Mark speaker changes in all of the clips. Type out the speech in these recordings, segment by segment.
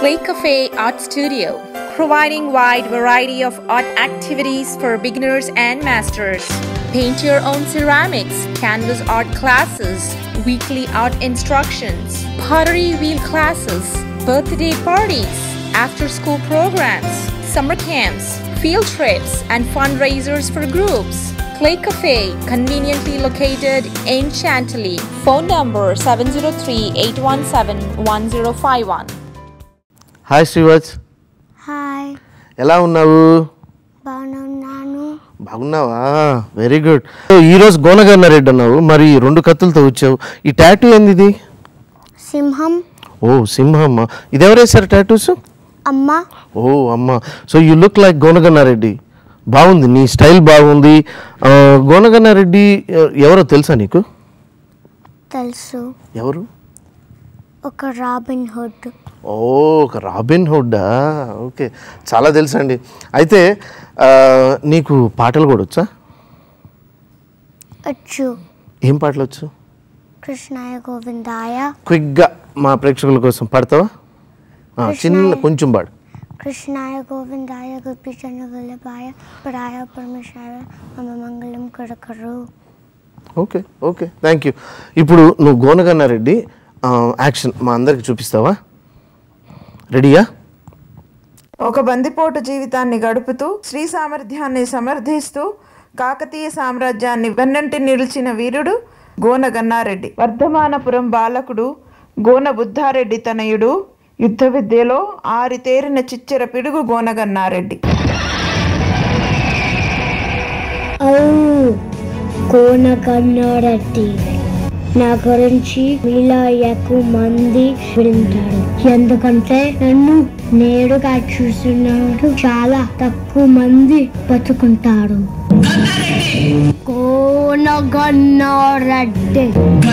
Speaker 1: Clay Cafe Art Studio, providing wide variety of art activities for beginners and masters. Paint your own ceramics, canvas art classes, weekly art instructions, pottery wheel classes, birthday parties, after school programs, summer camps, field trips, and fundraisers for groups. Clay Cafe, conveniently located in Chantilly. Phone number 703 817 1051.
Speaker 2: Hi Srivats
Speaker 3: hi
Speaker 2: ఎలా ఉన్నావు
Speaker 3: బాగున్నాను
Speaker 2: బాగున్నావా very good ఈరోజు గోనగన్న రెడ్డి అన్నావు మరి రెండు కత్తులతో వచ్చావు ఈ టాటూ ఏంది ఇది
Speaker 3: సింహం
Speaker 2: ఓ సింహమ్మ ఇది ఎవరు వేశారు టాటూస్
Speaker 3: అమ్మ
Speaker 2: ఓ అమ్మ so you look like Gonaganna Reddy బాగుంది నీ స్టైల్ బాగుంది ఆ, గోనగన్న రెడ్డి ఎ- ఎవరో తెలుసా నీకు
Speaker 3: తెలుసు
Speaker 2: ఎవరు
Speaker 3: ఒక రాబిన్ హుడ్
Speaker 2: ఓ ఒక రాబిన్ హుడ్డా ఓకే చాలా తెలుసండి అయితే ఆ, నీకు పాటలు కూడా వచ్చా
Speaker 3: వచ్చు
Speaker 2: ఏం పాటలు వచ్చు
Speaker 3: కృష్ణాయ గోవిందాయ
Speaker 2: క్విక్గా మా ప్రేక్షకుల కోసం పాడతావా ఆ, చిన్న కొంచెం పాడు
Speaker 3: కృష్ణాయ గోవిందాయ గోపిచంద్ర వల్లభాయ పరాయ పరమేశ్వర మమ మంగళం కడకరు
Speaker 2: ఓకే ఓకే థ్యాంక్ యూ ఇప్పుడు నువ్వు గోనగన్న రెడ్డి ఆ, యాక్షన్ మా అందరికి చూపిస్తావా రెడీయా
Speaker 4: ఒక బందిపోటు జీవితాన్ని గడుపుతూ స్త్రీ సామర్థ్యాన్ని సమర్థిస్తూ కాకతీయ సామ్రాజ్యాన్ని వెన్నంటి నిలిచిన వీరుడు గోన గన్నారెడ్డి వర్ధమానపురం బాలకుడు గోన బుద్ధారెడ్డి తనయుడు యుద్ధ విద్యలో ఆరితేరిన చిచ్చెర పిడుగు గోనగన్నారెడ్డి
Speaker 3: కోన కన్నారెడ్డి నా గురించి మీలా ఎక్కువ మంది వింటారు ఎందుకంటే నన్ను నేడుగా చూస్తున్నాడు చాలా తక్కువ మంది బతుకుంటారు కోన గన్నారెడ్డి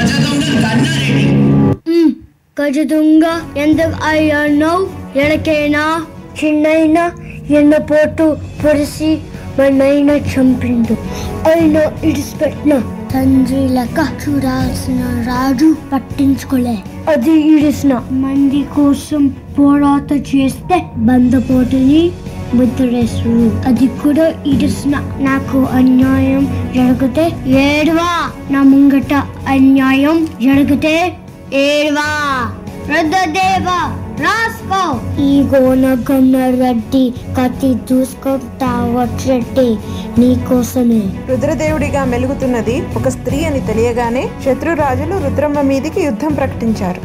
Speaker 3: గజ దొంగ ఎందుకు అయ్యానో ఎడకైనా చిన్నైనా ఎన్న పోటు పొడిసి మన్నైన చంపిండు అయినా ఇడిసిపెట్టిన తండ్రి లెక్క చూడాల్సిన రాజు పట్టించుకోలే అది ఇడిసిన మంది కోసం పోరాట చేస్తే బందపోటుని ముద్రేస్తారు అది కూడా ఇడిసిన నాకు అన్యాయం జరిగితే ఏడవా నా ముంగట అన్యాయం జరిగితే ఏడవా రుద్రదేవా రాసుకో ఈ గోనగన్న రెడ్డి కత్తి దూసుకుంటా వచ్చేటి నీకోసమే
Speaker 4: రుద్రదేవుడిగా మెలుగుతున్నది ఒక స్త్రీ అని తెలియగానే శత్రురాజులు రుద్రమ్మ మీదికి యుద్ధం ప్రకటించారు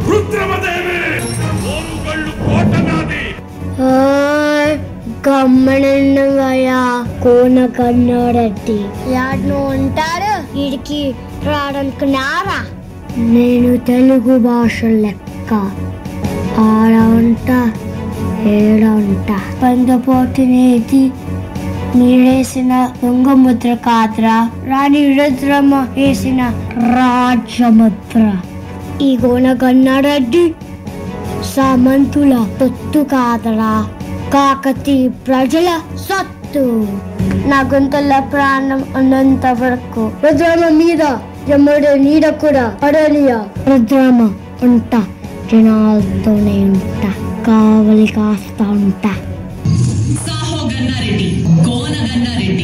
Speaker 3: గమ్మనన్నవయ్యా కోన కన్నారెడ్డి యాడ్ను ఉంటారు వీడికి రాడనుకున్నారా నేను తెలుగు భాష లెక్క ఆడ ఉంటా ఏడ ఉంటా పందపోటు నేతి మీరేసిన దొంగ ముద్ర కాదురా రాణి రుద్రమ్మ వేసిన రాజముద్ర ఈ గోన కన్నారెడ్డి సామంతుల తొత్తు కాదరా కాకతి ప్రజల సొత్తు నా గొంతుల ప్రాణం ఉన్నంత వరకు రుద్రమ మీద యముడు నీడ కూడా పడలియా రుద్రమ ఉంటా జనాలతోనే ఉంటా కావలి కాస్తా ఉంటా
Speaker 5: సాహో గన్నారెడ్డి గోన గన్నారెడ్డి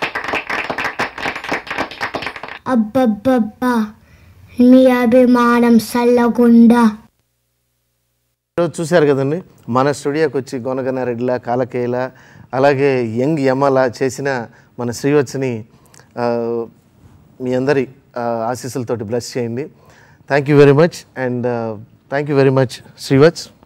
Speaker 3: అబ్బబ్బబ్బా మీ అభిమానం సల్లగుండా
Speaker 2: ఈరోజు చూశారు కదండి మన స్టూడియోకి వచ్చి గోనగన్నారెడ్డిలా కాలకేయల అలాగే యంగ్ యమల చేసిన మన శ్రీవత్స్ని ఆ, మీ అందరి ఆ, ఆశీస్సులతోటి బ్లెస్ చేయండి thank you very much and thank you very much శ్రీవత్స్